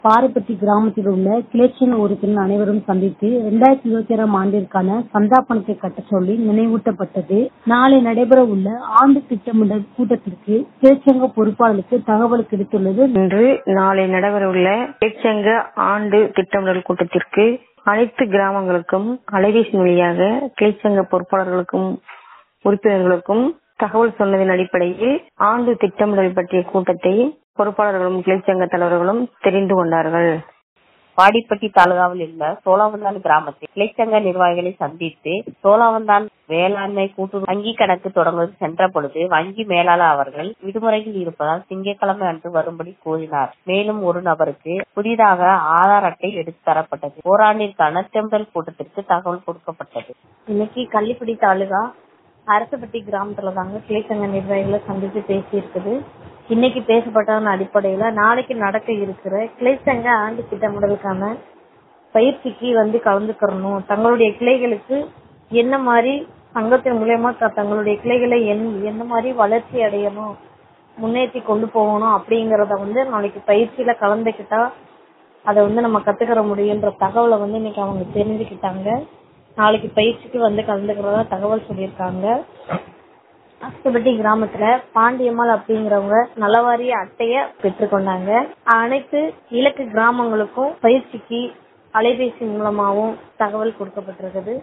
பாறைப்பட்டி கிராமத்தில் உள்ள கிளைச்சங்க உறுப்பினர் அனைவரும் சந்தித்து இரண்டாயிரத்தி இருபத்தி ஆறாம் ஆண்டிற்கான சந்தா பணத்தை கட்டச் சொல்லி நினைவூட்டப்பட்டது நாளை நடைபெற உள்ள ஆண்டு திட்டமிடல் கூட்டத்திற்கு கிளைச்சங்க பொறுப்பாளருக்கு தகவல் கிடைத்துள்ளது இன்று நாளை நடைபெறவுள்ள தொழிற்சங்க ஆண்டு திட்டமிடல் கூட்டத்திற்கு அனைத்து கிராமங்களுக்கும் அலைபேசி வழியாக கிளைச்சங்க பொறுப்பாளர்களுக்கும் உறுப்பினர்களுக்கும் தகவல் சொன்னதன் அடிப்படையில் ஆண்டு திட்டமிடல் பற்றிய கூட்டத்தை பொறுப்பாளர்களும் கிளைச்சங்க தலைவர்களும் தெரிந்து கொண்டார்கள் வாடிப்பட்டி தாலுகாவில் உள்ள சோழாவந்தான் கிராமத்தில் கிளைச்சங்க நிர்வாகிகளை சந்தித்து சோழாவந்தான் வேளாண்மை கூட்டு வங்கி கணக்கு தொடங்குவது சென்ற பொழுது வங்கி மேலாளர் அவர்கள் விடுமுறையில் இருப்பதால் திங்கட்கிழமை அன்று வரும்படி கூறினார் மேலும் ஒரு நபருக்கு புதிதாக ஆதார் அட்டை எடுத்து தரப்பட்டது ஓராண்டிற்கான தெம்பல் கூட்டத்திற்கு தகவல் கொடுக்கப்பட்டது இன்னைக்கு கள்ளிப்படி தாலுகா அரசப்பட்டி கிராமத்துல தாங்க கிளைச்சங்க நிர்வாகிகளை சந்தித்து பேசி இருக்குது இன்னைக்கு பேசப்பட்டதன் அடிப்படையில நாளைக்கு நடக்க இருக்கிற கிளைச்சங்க ஆண்டு திட்டமிடலுக்கான பயிற்சிக்கு வந்து கலந்துக்கிறணும் தங்களுடைய கிளைகளுக்கு என்ன மாதிரி சங்கத்தின் மூலியமா த- தங்களுடைய கிளைகளை என்- என்ன மாதிரி வளர்ச்சி அடையணும் முன்னேற்றி கொண்டு போகணும் அப்படிங்கறத வந்து நாளைக்கு பயிற்சியில கலந்துக்கிட்டா அதை வந்து நம்ம கத்துக்கிற முடியுன்ற தகவலை வந்து இன்னைக்கு அவங்க தெரிஞ்சுக்கிட்டாங்க நாளைக்கு பயிற்சிக்கு வந்து கலந்துக்கிறதா தகவல் சொல்லியிருக்காங்க அஸ்தபட்டி கிராமத்துல பாண்டியம்மாள் அப்படிங்கிறவங்க நலவாரிய அட்டைய பெற்றுக்கொண்டாங்க அனைத்து இலக்கு கிராமங்களுக்கும் பயிற்சிக்கு அலைபேசி மூலமாவும் தகவல் கொடுக்கப்பட்டிருக்குது